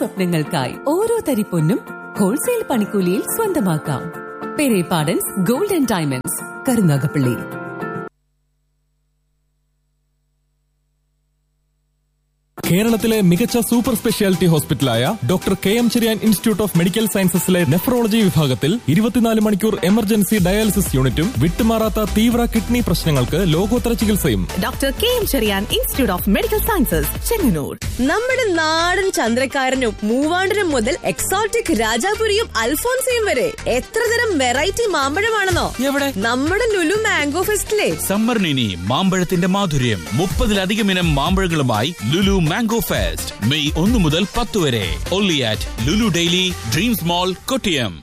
സ്വപ്നങ്ങൾക്കായി ഓരോ തരി പൊന്നും ഹോൾസെയിൽ പണിക്കൂലിയിൽ സ്വന്തമാക്കാം Perepadans gold and diamonds Karunagappally കേരളത്തിലെ മികച്ച സൂപ്പർ സ്പെഷ്യാലിറ്റി ഹോസ്പിറ്റലായ doctor K M Cherian institute of medical സയൻസസിലെ നെഫ്രോളജി വിഭാഗത്തിൽ ഇരുപത്തിനാല് മണിക്കൂർ എമർജൻസി ഡയാലിസിസ് യൂണിറ്റും വിട്ടുമാറാത്ത തീവ്ര കിഡ്നി പ്രശ്നങ്ങൾക്ക് ലോകോത്തര ചികിത്സയും doctor K M Cherian institute of medical sciences Chengannur നമ്മുടെ നാടൻ ചന്ദ്രക്കാരനും മൂവാണ്ടനും മുതൽ എക്സോട്ടിക് രാജാപുരിയും അൽഫോൻസിയും വരെ എത്ര തരം വെറൈറ്റി മാമ്പഴമാണെന്നോ എവിടെ നമ്മുടെ ലുലു മാംഗോ ഫെസ്റ്റിലെ സമ്മറിന് ഇനി മാമ്പഴത്തിന്റെ മാധുര്യം മുപ്പതിലധികം ഇനം മാമ്പഴങ്ങളുമായി ലുലു മാംഗോ ഫെസ്റ്റ് മെയ് ഒന്ന് മുതൽ പത്ത് വരെ only at Lulu daily dreams mall Kottiyam